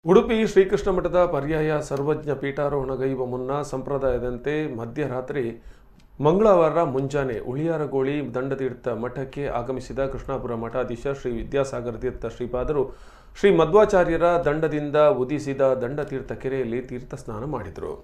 ಉಡುಪಿ ಶ್ರೀಕೃಷ್ಣ ಮಠದ ಪರ್ಯಾಯ ಸರ್ವಜ್ಞ ಪೀಠಾರೋಹಣಗೈವ ಮುನ್ನ ಸಂಪ್ರದಾಯದಂತೆ ಮಧ್ಯರಾತ್ರಿ ಮಂಗಳವಾರ ಮುಂಜಾನೆ ಉಳಿಯಾರಗೋಳಿ ದಂಡತೀರ್ಥ ಮಠಕ್ಕೆ ಆಗಮಿಸಿದ ಕೃಷ್ಣಾಪುರ ಮಠಾಧೀಶ ಶ್ರೀ ವಿದ್ಯಾಸಾಗರ ತೀರ್ಥ ಶ್ರೀಪಾದರು ಶ್ರೀ ಮಧ್ವಾಚಾರ್ಯರ ದಂಡದಿಂದ ಉದಿಸಿದ ದಂಡತೀರ್ಥ ಕೆರೆಯಲ್ಲಿ ತೀರ್ಥ ಸ್ನಾನ ಮಾಡಿದರು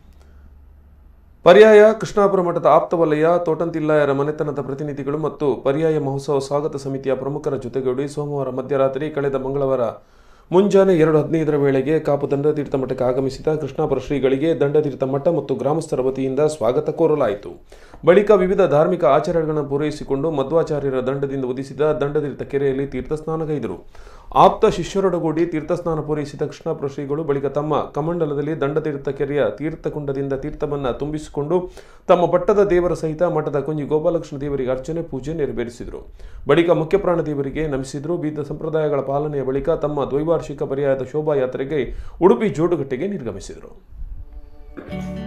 ಪರ್ಯಾಯ ಕೃಷ್ಣಾಪುರ ಮಠದ ಆಪ್ತವಲಯ ತೋಟಂತಿಲ್ಲಾಯರ ಮನೆತನದ ಪ್ರತಿನಿಧಿಗಳು ಮತ್ತು ಪರ್ಯಾಯ ಮಹೋತ್ಸವ ಸ್ವಾಗತ ಸಮಿತಿಯ ಪ್ರಮುಖರ ಜೊತೆಗೂಡಿ ಸೋಮವಾರ ಮಧ್ಯರಾತ್ರಿ ಕಳೆದ ಮಂಗಳವಾರ ಮುಂಜಾನೆ ಎರಡು ಹದಿನೈದರ ವೇಳೆಗೆ ಕಾಪು ದಂಡತೀರ್ಥ ಮಠಕ್ಕೆ ಆಗಮಿಸಿದ ಕೃಷ್ಣಾಪುರ ಶ್ರೀಗಳಿಗೆ ದಂಡತೀರ್ಥ ಮಠ ಮತ್ತು ಗ್ರಾಮಸ್ಥರ ವತಿಯಿಂದ ಸ್ವಾಗತ ಕೋರಲಾಯಿತು ಬಳಿಕ ವಿವಿಧ ಧಾರ್ಮಿಕ ಆಚರಣೆಗಳನ್ನು ಪೂರೈಸಿಕೊಂಡು ಮಧ್ವಾಚಾರ್ಯರ ದಂಡದಿಂದ ಉದಿಸಿದ ದಂಡತೀರ್ಥ ಕೆರೆಯಲ್ಲಿ ತೀರ್ಥ ಸ್ನಾನಗೈದರು ಆಪ್ತ ಶಿಷ್ಯರೊಡಗೂಡಿ ತೀರ್ಥಸ್ನಾನ ಪೂರೈಸಿದ ಕೃಷ್ಣಾಪುರ ಶ್ರೀಗಳು ಬಳಿಕ ತಮ್ಮ ಕಮಂಡಲದಲ್ಲಿ ದಂಡತೀರ್ಥ ಕೆರೆಯ ತೀರ್ಥಕುಂಡದಿಂದ ತೀರ್ಥವನ್ನ ತುಂಬಿಸಿಕೊಂಡು ತಮ್ಮ ಪಟ್ಟದ ದೇವರ ಸಹಿತ ಮಠದ ಕುಂಜಿ ಗೋಪಾಲಕೃಷ್ಣ ದೇವರಿಗೆ ಅರ್ಚನೆ ಪೂಜೆ ನೆರವೇರಿಸಿದರು ಬಳಿಕ ಮುಖ್ಯಪ್ರಾಣ ದೇವರಿಗೆ ನಮಿಸಿದ್ರು ವಿವಿಧ ಸಂಪ್ರದಾಯಗಳ ಪಾಲನೆಯ ಬಳಿಕ ತಮ್ಮ ದ್ವೈವಾರ್ಷಿಕ ಪರ್ಯಾಯದ ಶೋಭಾಯಾತ್ರೆಗೆ ಉಡುಪಿ ಜೋಡುಗಟ್ಟೆಗೆ ನಿರ್ಗಮಿಸಿದರು